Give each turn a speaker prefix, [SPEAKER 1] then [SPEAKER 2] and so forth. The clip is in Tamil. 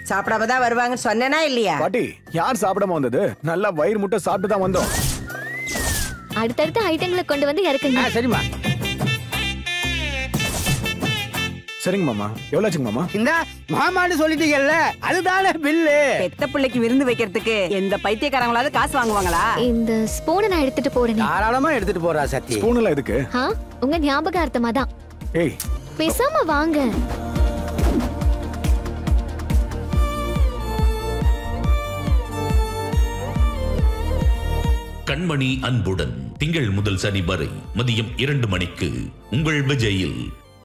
[SPEAKER 1] சாப்பிடாம தான் வருவாங்கன்னு சொன்னேனா இல்லையா
[SPEAKER 2] பாட்டி யார் சாப்பிடாம வந்தது நல்லா வயிறு முட்டை சாப்பிட்டு தான் வந்தோம்
[SPEAKER 3] அடுத்தடுத்த ஐட்டங்களை கொண்டு வந்து இறக்குங்க
[SPEAKER 4] ஆ சரிம்மா
[SPEAKER 2] சரிங்க மாமா எவ்வளோ ஆச்சுங்க மாமா
[SPEAKER 4] இந்த மாமான்னு சொல்லிட்டீங்கல்ல அதுதானே பில்லு
[SPEAKER 5] பெத்த பிள்ளைக்கு விருந்து வைக்கிறதுக்கு எந்த பைத்தியக்காரங்களாவது காசு வாங்குவாங்களா
[SPEAKER 3] இந்த ஸ்பூனை நான் எடுத்துட்டு போறேனே
[SPEAKER 4] தாராளமா எடுத்துட்டு போறா சத்தி
[SPEAKER 2] ஸ்பூன் எல்லாம் எதுக்கு
[SPEAKER 3] ஆ உங்க ஞாபகார்த்தமா தான்
[SPEAKER 2] ஏய்
[SPEAKER 3] பேசாம வாங்க
[SPEAKER 6] கண்மணி அன்புடன் திங்கள் முதல் சனி வரை மதியம் இரண்டு மணிக்கு உங்கள் விஜயில்